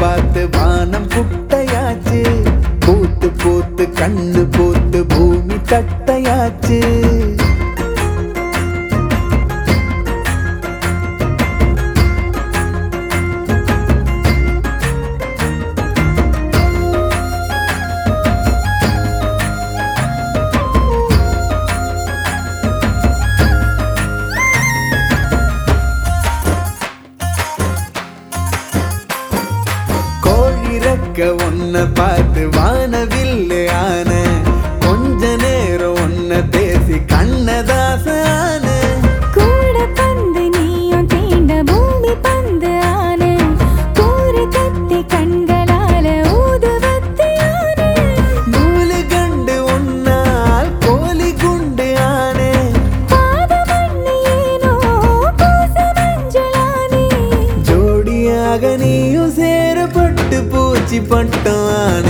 பார்த்து வானம் குட்டையாச்சு பூத்து பூத்து கண்ணு பூத்து பூமி தட்டையாச்சு கோழி ரெக்க ஒன்ன பார்த்து வானவில்லு ஆன கொஞ்ச நேரம் ஒன்ன பேசி கண்ணதாச ஆன கூட பந்து நீயும் தீண்ட பூமி பந்து ஆன கூறு கத்தி கண்களால ஊதுவத்தி ஆன நூலு கண்டு உன்னால் கோழி குண்டு ஆன பாத மண்ணு ஏனோ பூச மஞ்சளானே ஜோடியாக நீயும் சேரப்பட்டு பூச்சி பட்டம் ஆன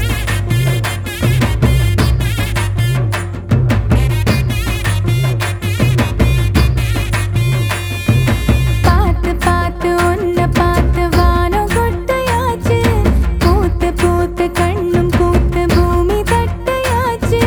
பார்த்து பார்த்து உன்னை பார்த்து வானம் கொட்டையாச்சு பூத்து பூத்து கண்ணும் பூத்து பூமி தட்டையாச்சு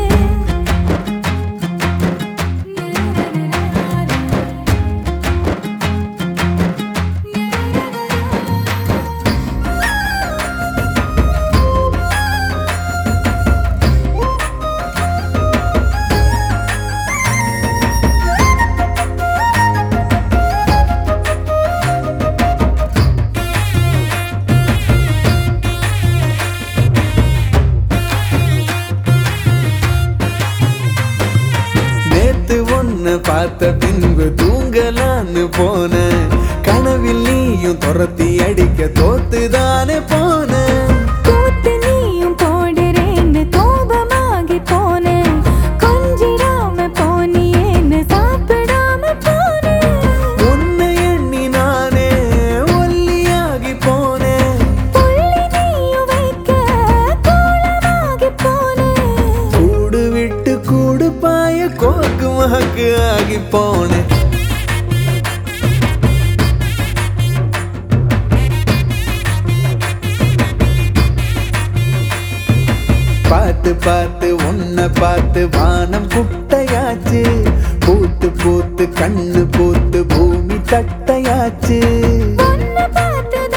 நேத்து ஒன்ன பார்த்த பின்பு தூங்கலான்னு போன கனவில் நீயும் துரத்தி அடிக்க தோத்துதானே போன கூத்து நீயும் போடுறேன்னு கோபமாகி போனேன் கொஞ்சிடாம போனியேன்னு சாப்பிடாம போனேன் உன்னை எண்ணி நானே ஒல்லியாகி போனேன் புள்ளி நீயும் வைக்க கோலமாகி போனேன் கூடு விட்டு கூடு பாய கோக்கு மக்கு ஆகி போனேன் பார்த்து பார்த்து உன்னை பார்த்து வானம் குட்டையாச்சு பூத்து பூத்து கண்ணு பூத்து பூமி தட்டையாச்சு உன்னை பார்த்து